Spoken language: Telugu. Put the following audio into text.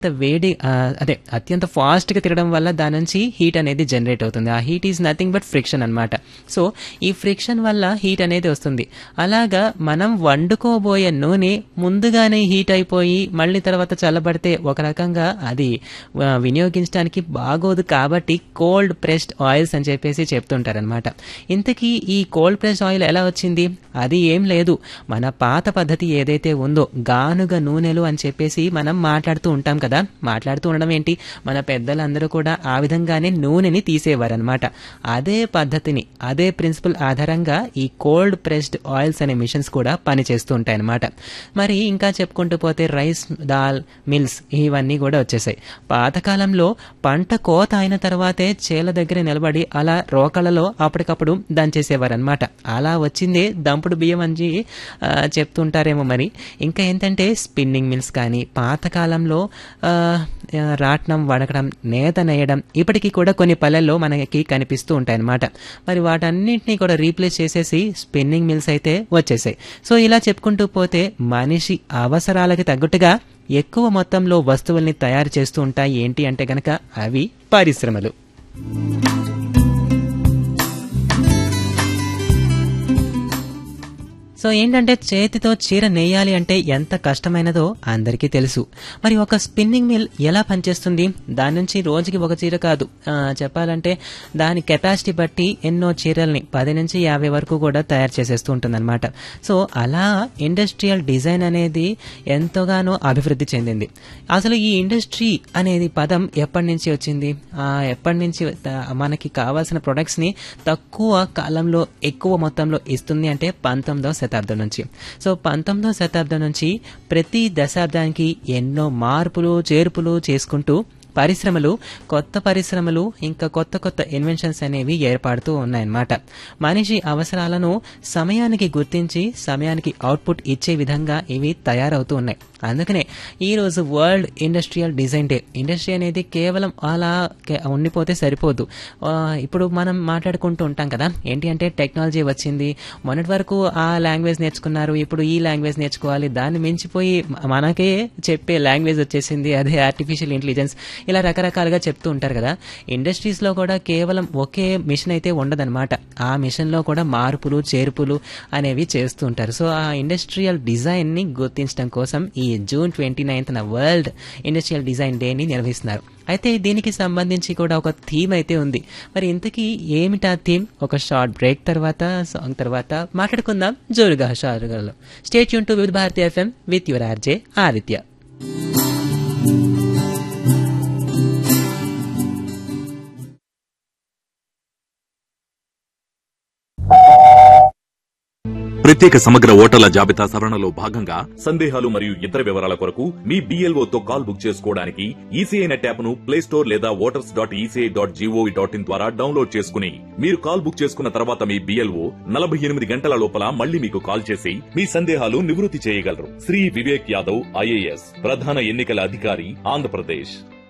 వేడి ఆ, అదే అత్యంత ఫాస్ట్గా తిరగడం వల్ల దాని నుంచి హీట్ అనేది జనరేట్ అవుతుంది ఆ heat is nothing but friction అనమాట సో ఈ ఫ్రిక్షన్ వల్ల హీట్ అనేది వస్తుంది అలాగా మనం వండుకోబోయే నూనె ముందుగానే హీట్ అయిపోయి మళ్ళీ తర్వాత చల్లబడితే ఒక రకంగా అది ఆ, వినియోగించడానికి బాగోదు కాబట్టి కోల్డ్ ప్రెస్డ్ ఆయిల్స్ అని చెప్పేసి చెప్తుంటారనమాట ఇంతకీ ఈ కోల్డ్ ప్రెస్డ్ ఆయిల్ ఎలా వచ్చింది అది ఏం లేదు మన పాత పద్ధతి ఏదైతే ఉందో గానుగ నూనెలు అని చెప్పేసి మనం మాట్లాడుతూ ఉంటాం కదా మాట్లాడుతూ ఉండడం ఏంటి మన పెద్దలందరూ కూడా ఆ విధంగానే నూనెని తీసేవారనమాట అదే పద్ధతిని అదే ప్రిన్సిపల్ ఆధారంగా ఈ కోల్డ్ ప్రెస్డ్ ఆయిల్స్ అనే మిషన్స్ కూడా పనిచేస్తూ ఉంటాయన్నమాట మరి ఇంకా చెప్పుకుంటూ పోతే రైస్ దాల్ మిల్స్ ఇవన్నీ కూడా వచ్చేసాయి పాతకాలంలో పంట కోత అయిన తర్వాతే చేల దగ్గర నిలబడి అలా రోకళ్ళలో అప్పటికప్పుడు దంచేసేవారనమాట అలా వచ్చిందే దంపుడు బియ్యం అని ఆ, చెప్తుంటారేమో మరి ఇంకా ఏంటంటే స్పిన్నింగ్ మిల్స్ కానీ పాతకాలంలో ఆ, ఆ, రాట్నం వడకడం నేత నేయడం ఇప్పటికీ కూడా కొన్ని పల్లెల్లో మనకి కనిపిస్తూ ఉంటాయన్నమాట మరి వాటన్నింటినీ కూడా రీప్లేస్ చేసేసి స్పిన్నింగ్ మిల్స్ అయితే వచ్చేసాయి సో ఇలా చెప్పుకుంటూ పోతే మనిషి అవసరాలకి తగ్గట్టుగా ఎక్కువ మొత్తంలో వస్తువుల్ని తయారు చేస్తూ ఉంటాయి ఏంటి అంటే గనక అవి పరిశ్రమలు సో ఏంటంటే చేతితో చీర నేయాలి అంటే ఎంత కష్టమైనదో అందరికీ తెలుసు మరి ఒక స్పిన్నింగ్ మిల్ ఎలా పనిచేస్తుంది దాని నుంచి రోజుకి ఒక చీర కాదు ఆ, చెప్పాలంటే దాని కెపాసిటీ బట్టి ఎన్నో చీరల్ని పది నుంచి యాభై వరకు కూడా తయారు చేసేస్తూ ఉంటుందన్నమాట సో అలా ఇండస్ట్రియల్ డిజైన్ అనేది ఎంతగానో అభివృద్ధి చెందింది అసలు ఈ ఇండస్ట్రీ అనేది పదం ఎప్పటి నుంచి వచ్చింది ఆ, ఎప్పటి నుంచి త- మనకి కావాల్సిన ప్రొడక్ట్స్ ని తక్కువ కాలంలో ఎక్కువ మొత్తంలో ఇస్తుంది అంటే పంతొమ్మిదవ శతాబ్దం నుంచి సో పంతొమ్మిదవ శతాబ్దం నుంచి ప్రతి దశాబ్దానికి ఎన్నో మార్పులు చేర్పులు చేసుకుంటూ పరిశ్రమలు కొత్త పరిశ్రమలు ఇంకా కొత్త కొత్త ఇన్వెన్షన్స్ అనేవి ఏర్పడుతూ ఉన్నాయన్నమాట మనిషి అవసరాలను సమయానికి గుర్తించి సమయానికి అవుట్పుట్ ఇచ్చే విధంగా ఇవి తయారవుతూ ఉన్నాయి అందుకనే ఈ రోజు world industrial design day industry అనేది కేవలం అలా కే- ఉండిపోతే సరిపోదు ఆ, ఇప్పుడు మనం మాట్లాడుకుంటూ ఉంటాం కదా ఏంటి అంటే టెక్నాలజీ వచ్చింది మొన్నటి వరకు ఆ లాంగ్వేజ్ నేర్చుకున్నారు ఇప్పుడు ఈ లాంగ్వేజ్ నేర్చుకోవాలి దాన్ని మించిపోయి మ- మనకే చెప్పే లాంగ్వేజ్ వచ్చేసింది అదే ఆర్టిఫిషియల్ ఇంటెలిజెన్స్ ఇలా రకరకాలుగా చెప్తూ ఉంటారు కదా ఇండస్ట్రీస్ లో కూడా కేవలం ఒకే మిషన్ అయితే ఉండదన్నమాట ఆ మిషన్ లో కూడా మార్పులు చేర్పులు అనేవి చేస్తూ ఉంటారు సో ఆ ఇండస్ట్రియల్ డిజైన్ ని గుర్తించడం కోసం ఈ June twenty ninth world industrial design day ని నిర్వహిస్తున్నారు అయితే దీనికి సంబంధించి కూడా ఒక థీమ్ అయితే ఉంది మరి ఇంతకీ ఏమిటా థీమ్ ఒక షార్ట్ బ్రేక్ తర్వాత సాంగ్ తర్వాత మాట్లాడుకుందాం జోరుగా షారుగాలో స్టేట్ యూన్ to Vividh Bharati FM with your RJ Aditya ప్రత్యేక సమగ్ర ఓటర్ల జాబితా సవరణలో భాగంగా సందేహాలు మరియు ఇతర వివరాల కొరకు మీ BLO తో కాల్ బుక్ చేసుకోవడానికి ఈసీఐ నెట్ యాప్ ను ప్లే స్టోర్ లేదా voters dot ECI dot GOV dot in ద్వారా డౌన్లోడ్ చేసుకుని మీరు కాల్ బుక్ చేసుకున్న తర్వాత మీ బిఎల్ఓ నలభై ఎనిమిది గంటల లోపల మళ్ళీ మీకు కాల్ చేసి మీ సందేహాలు నివృత్తి చేయగలరు శ్రీ వివేక్ యాదవ్ ఐఏఎస్ ప్రధాన ఎన్నికల అధికారి ఆంధ్రప్రదేశ్